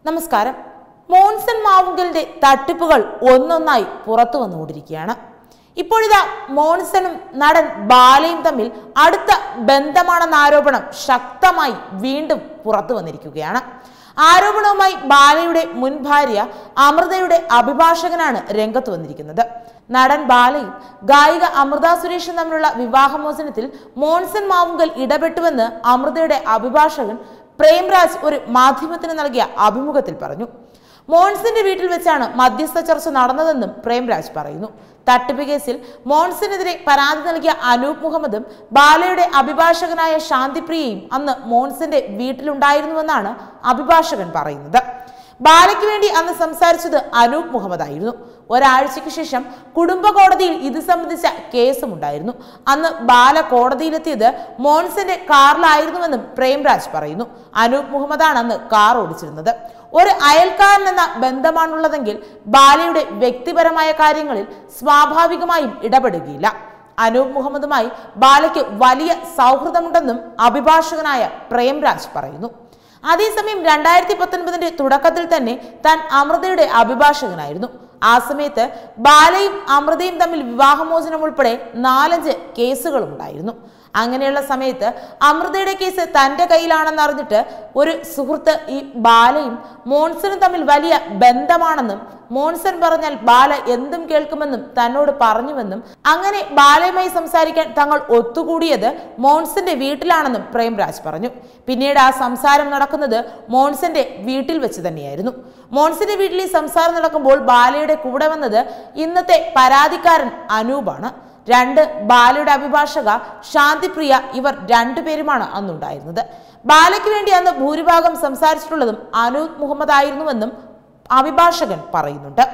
നമസ്കാരം മോൺസൺ മാവുങ്കലിന്റെ തട്ടിപ്പുകൾ ഒന്നൊന്നായി പുറത്തു വന്നുകൊണ്ടിരിക്കുകയാണ് ഇപ്പോഴിതാ മോൺസണും നടൻ ബാലയും തമ്മിൽ അടുത്ത ബന്ധമാണെന്ന ആരോപണം ശക്തമായി വീണ്ടും പുറത്തു വന്നിരിക്കുകയാണ് ആരോപണവുമായി ബാലയുടെ മുൻ ഭാര്യ അമൃതയുടെ അഭിഭാഷകനാണ് രംഗത്ത് വന്നിരിക്കുന്നത് നടൻ ബാലയും ഗായിക അമൃത സുരേഷും തമ്മിലുള്ള വിവാഹമോചനത്തിൽ മോൺസൺ മാവുങ്കൽ ഇടപെട്ടുവെന്ന് അമൃതയുടെ അഭിഭാഷകൻ പ്രേംരാജ് ഒരു മാധ്യമത്തിന് നൽകിയ അഭിമുഖത്തിൽ പറഞ്ഞു മോൺസിന്റെ വീട്ടിൽ വെച്ചാണ് മധ്യസ്ഥ ചർച്ച നടന്നതെന്നും പ്രേംരാജ് പറയുന്നു തട്ടിപ്പ് കേസിൽ മോൺസിനെതിരെ പരാതി നൽകിയ അനൂപ് മുഹമ്മദും ബാലയുടെ അഭിഭാഷകനായ ശാന്തിപ്രിയയും അന്ന് മോൺസിന്റെ വീട്ടിലുണ്ടായിരുന്നുവെന്നാണ് അഭിഭാഷകൻ പറയുന്നത് ബാലയ്ക്ക് വേണ്ടി അന്ന് സംസാരിച്ചത് അനൂപ് മുഹമ്മദ് ആയിരുന്നു ഒരാഴ്ചയ്ക്ക് ശേഷം കുടുംബ കോടതിയിൽ ഇത് സംബന്ധിച്ച കേസുമുണ്ടായിരുന്നു അന്ന് ബാല കോടതിയിലെത്തിയത് മോൺസിന്റെ കാറിലായിരുന്നുവെന്നും പ്രേംരാജ് പറയുന്നു അനൂപ് മുഹമ്മദാണ് അന്ന് കാർ ഓടിച്ചിരുന്നത് ഒരു അയൽക്കാരൻ എന്ന ബന്ധമാണുള്ളതെങ്കിൽ ബാലയുടെ വ്യക്തിപരമായ കാര്യങ്ങളിൽ സ്വാഭാവികമായും ഇടപെടുകയില്ല അനൂപ് മുഹമ്മദുമായി ബാലയ്ക്ക് വലിയ സൗഹൃദമുണ്ടെന്നും അഭിഭാഷകനായ പ്രേംരാജ് പറയുന്നു അതേസമയം രണ്ടായിരത്തി പത്തൊൻപതിന്റെ തുടക്കത്തിൽ തന്നെ താൻ അമൃതയുടെ അഭിഭാഷകനായിരുന്നു ആ സമയത്ത് ബാലയും അമൃതയും തമ്മിൽ വിവാഹമോചനം ഉൾപ്പെടെ നാലഞ്ച് കേസുകളും ഉണ്ടായിരുന്നു അങ്ങനെയുള്ള സമയത്ത് അമൃതയുടെ കേസ് തന്റെ കയ്യിലാണെന്ന് അറിഞ്ഞിട്ട് ഒരു സുഹൃത്ത് ഈ ബാലയും മോൺസണും തമ്മിൽ വലിയ ബന്ധമാണെന്നും മോൺസൺ പറഞ്ഞാൽ ബാല എന്തും കേൾക്കുമെന്നും തന്നോട് പറഞ്ഞുവെന്നും അങ്ങനെ ബാലയുമായി സംസാരിക്കാൻ തങ്ങൾ ഒത്തുകൂടിയത് മോൺസന്റെ വീട്ടിലാണെന്നും പ്രേംരാജ് പറഞ്ഞു പിന്നീട് ആ സംസാരം നടക്കുന്നത് മോൺസന്റെ വീട്ടിൽ വെച്ച് തന്നെയായിരുന്നു മോൺസന്റെ വീട്ടിൽ ഈ സംസാരം നടക്കുമ്പോൾ ബാലയുടെ കൂടെ വന്നത് ഇന്നത്തെ പരാതിക്കാരൻ അനൂപാണ് രണ്ട് ബാലയുടെ അഭിഭാഷക ശാന്തിപ്രിയ ഇവർ രണ്ടുപേരുമാണ് അന്നുണ്ടായിരുന്നത് ബാലയ്ക്ക് വേണ്ടി അന്ന് ഭൂരിഭാഗം സംസാരിച്ചിട്ടുള്ളതും അനൂപ് മുഹമ്മദ് ആയിരുന്നുവെന്നും അഭിഭാഷകൻ പറയുന്നുണ്ട്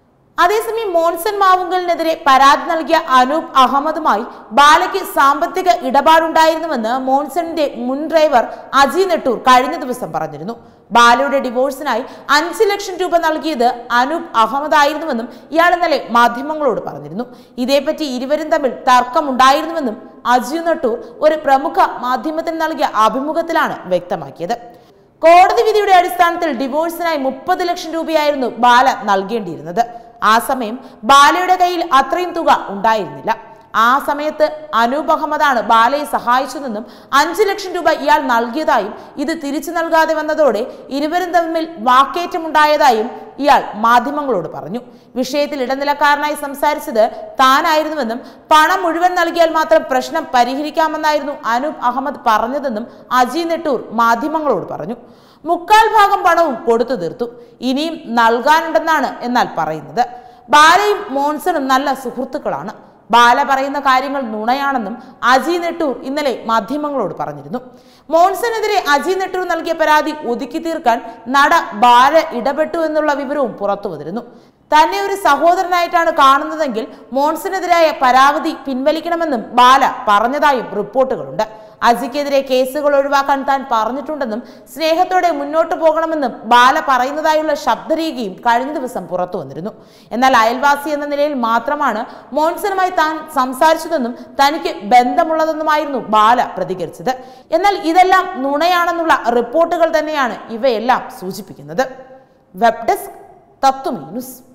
അതേസമയം മോൺസൺ മാവുങ്കലിനെതിരെ പരാതി നൽകിയ അനൂപ് അഹമ്മദുമായി ബാലയ്ക്ക് സാമ്പത്തിക ഇടപാടുണ്ടായിരുന്നുവെന്ന് മോൺസണിന്റെ മുൻ ഡ്രൈവർ അജി നെട്ടൂർ കഴിഞ്ഞ ദിവസം പറഞ്ഞിരുന്നു ബാലയുടെ ഡിവോഴ്സിനായി അഞ്ച് ലക്ഷം രൂപ നൽകിയത് അനൂപ് അഹമ്മദ് ആയിരുന്നുവെന്നും ഇയാൾ ഇന്നലെ മാധ്യമങ്ങളോട് പറഞ്ഞിരുന്നു ഇതേപ്പറ്റി ഇരുവരും തമ്മിൽ തർക്കമുണ്ടായിരുന്നുവെന്നും അജി നെട്ടൂർ ഒരു പ്രമുഖ മാധ്യമത്തിന് നൽകിയ അഭിമുഖത്തിലാണ് വ്യക്തമാക്കിയത് കോടതി വിധിയുടെ അടിസ്ഥാനത്തിൽ ഡിവോഴ്സിനായി മുപ്പത് ലക്ഷം രൂപയായിരുന്നു ബാല നൽകേണ്ടിയിരുന്നത് ആ സമയം ബാലയുടെ കയ്യിൽ അത്രയും തുക ഉണ്ടായിരുന്നില്ല ആ സമയത്ത് അനൂപ് അഹമ്മദാണ് ബാലയെ സഹായിച്ചതെന്നും അഞ്ചു ലക്ഷം രൂപ ഇയാൾ നൽകിയതായും ഇത് തിരിച്ചു നൽകാതെ വന്നതോടെ ഇരുവരും തമ്മിൽ വാക്കേറ്റമുണ്ടായതായും ഇയാൾ മാധ്യമങ്ങളോട് പറഞ്ഞു വിഷയത്തിൽ ഇടനിലക്കാരനായി സംസാരിച്ചത് താനായിരുന്നുവെന്നും പണം മുഴുവൻ നൽകിയാൽ മാത്രം പ്രശ്നം പരിഹരിക്കാമെന്നായിരുന്നു അനൂപ് അഹമ്മദ് പറഞ്ഞതെന്നും അജി നെട്ടൂർ മാധ്യമങ്ങളോട് പറഞ്ഞു മുക്കാൽ ഭാഗം പണവും കൊടുത്തു തീർത്തു ഇനിയും നൽകാനുണ്ടെന്നാണ് എന്നാൽ പറയുന്നത് ബാലയും മോൺസണും നല്ല സുഹൃത്തുക്കളാണ് ബാല പറയുന്ന കാര്യങ്ങൾ നുണയാണെന്നും അജി നെട്ടൂർ ഇന്നലെ മാധ്യമങ്ങളോട് പറഞ്ഞിരുന്നു മോൺസണെതിരെ അജി നെട്ടൂർ നൽകിയ പരാതി ഒതുക്കി തീർക്കാൻ നട ബാല ഇടപെട്ടു എന്നുള്ള വിവരവും പുറത്തു വന്നിരുന്നു തന്നെ ഒരു സഹോദരനായിട്ടാണ് കാണുന്നതെങ്കിൽ മോൺസണെതിരായ പരാതി പിൻവലിക്കണമെന്നും ബാല പറഞ്ഞതായും റിപ്പോർട്ടുകളുണ്ട് അജിക്കെതിരെ കേസുകൾ ഒഴിവാക്കാൻ താൻ പറഞ്ഞിട്ടുണ്ടെന്നും സ്നേഹത്തോടെ മുന്നോട്ട് പോകണമെന്നും ബാല പറയുന്നതായുള്ള ശബ്ദരേഖയും കഴിഞ്ഞ ദിവസം പുറത്തു വന്നിരുന്നു എന്നാൽ അയൽവാസി എന്ന നിലയിൽ മാത്രമാണ് മോൺസണുമായി താൻ സംസാരിച്ചതെന്നും തനിക്ക് ബന്ധമുള്ളതെന്നുമായിരുന്നു ബാല പ്രതികരിച്ചത് എന്നാൽ ഇതെല്ലാം നുണയാണെന്നുള്ള റിപ്പോർട്ടുകൾ തന്നെയാണ് ഇവയെല്ലാം സൂചിപ്പിക്കുന്നത് വെബ് ഡെസ്ക് തത്വമീ ന്യൂസ്